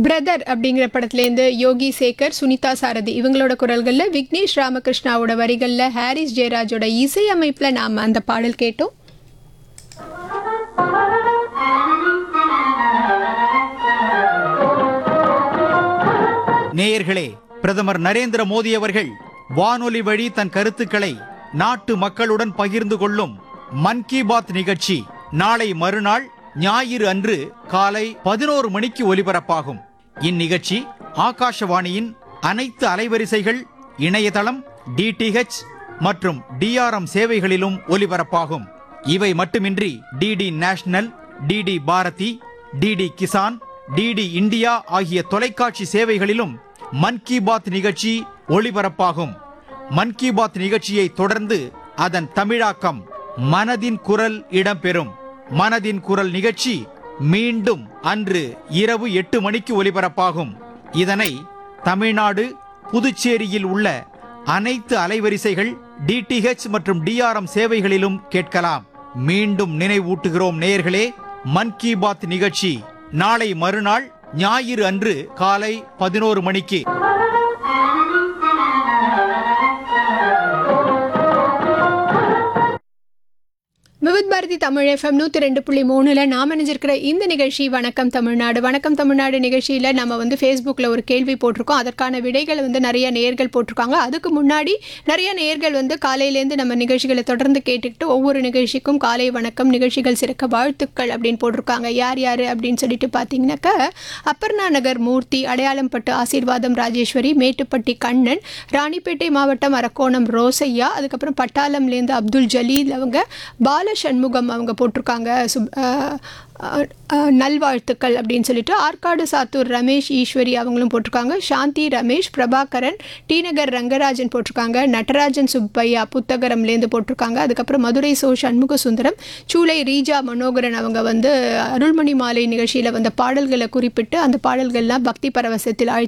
brother அப்படிங்கிற படத்துலேருந்து யோகி சேகர் சுனிதா சாரதி இவங்களோட குரல்களில் விக்னேஷ் ராமகிருஷ்ணாவோட வரிகளில் ஹாரிஸ் ஜெயராஜோட இசையமைப்பில் நாம் அந்த பாடல் கேட்டோம் நேயர்களே பிரதமர் நரேந்திர மோடி அவர்கள் வானொலி வழி தன் கருத்துக்களை நாட்டு மக்களுடன் பகிர்ந்து கொள்ளும் மன் கி பாத் நிகழ்ச்சி நாளை மறுநாள் ஞாயிறு அன்று காலை பதினோரு மணிக்கு ஒலிபரப்பாகும் இந்நிகழ்ச்சி ஆகாஷவாணியின் அனைத்து அலைவரிசைகள் இணையதளம் டிடிஹெச் மற்றும் டிஆர்எம் சேவைகளிலும் ஒலிபரப்பாகும் இவை மட்டுமின்றி DD National DD Bharati DD Kisan DD India ஆகிய தொலைக்காட்சி சேவைகளிலும் மன் கி பாத் நிகழ்ச்சி ஒளிபரப்பாகும் மன் கி பாத் நிகழ்ச்சியை தொடர்ந்து அதன் தமிழாக்கம் மனதின் குரல் இடம்பெறும் மனதின் குரல் நிகழ்ச்சி மீண்டும் அன்று இரவு எட்டு மணிக்கு ஒலிபரப்பாகும் இதனை தமிழ்நாடு புதுச்சேரியில் உள்ள அனைத்து அலைவரிசைகள் டிடிஹெச் மற்றும் டிஆர்எம் சேவைகளிலும் கேட்கலாம் மீண்டும் நினைவூட்டுகிறோம் நேயர்களே மன் கி பாத் நிகழ்ச்சி நாளை மறுநாள் ஞாயிறு அன்று காலை பதினோரு மணிக்கு விவித் பாரதி தமிழ் எஃப்எம் நூற்றி ரெண்டு புள்ளி மூணில் நாம் இணைஞ்சிருக்கிற இந்த நிகழ்ச்சி வணக்கம் தமிழ்நாடு வணக்கம் தமிழ்நாடு நிகழ்ச்சியில் நம்ம வந்து ஃபேஸ்புக்கில் ஒரு கேள்வி போட்டிருக்கோம் அதற்கான விடைகளை வந்து நிறைய நேர்கள் போட்டிருக்காங்க அதுக்கு முன்னாடி நிறைய நேர்கள் வந்து காலையிலேருந்து நம்ம நிகழ்ச்சிகளை தொடர்ந்து கேட்டுக்கிட்டு ஒவ்வொரு நிகழ்ச்சிக்கும் காலை வணக்கம் நிகழ்ச்சிகள் சிறக்க வாழ்த்துக்கள் அப்படின்னு போட்டிருக்காங்க யார் யார் அப்படின்னு சொல்லிட்டு பார்த்தீங்கன்னாக்கா அப்பர்ணா நகர் மூர்த்தி அடையாளம் பட்டு ஆசீர்வாதம் ராஜேஸ்வரி மேட்டுப்பட்டி கண்ணன் ராணிப்பேட்டை மாவட்டம் அரக்கோணம் ரோசையா அதுக்கப்புறம் பட்டாளம்லேருந்து அப்துல் ஜலீல் அவங்க பால சண்முகம் அவங்க போட்டிருக்காங்க சுப் அஹ், அஹ், அஹ், நல்வாழ்த்துக்கள் அப்படின்னு சொல்லிட்டு ஆற்காடு சாத்தூர் ரமேஷ் ஈஸ்வரி அவங்களும் போட்டிருக்காங்க சாந்தி ரமேஷ் பிரபாகரன் டி நகர் ரங்கராஜன் போட்டிருக்காங்க நடராஜன் சுப்பையா புத்தகரம்லேருந்து போட்டிருக்காங்க அதுக்கப்புறம் மதுரை சோ சண்முக சுந்தரம் சூளை ரீஜா மனோகரன் அவங்க வந்து அருள்மணி மாலை நிகழ்ச்சியில் வந்த பாடல்களை குறிப்பிட்டு அந்த பாடல்கள்லாம் பக்தி பரவசத்தில் ஆழ்த்தி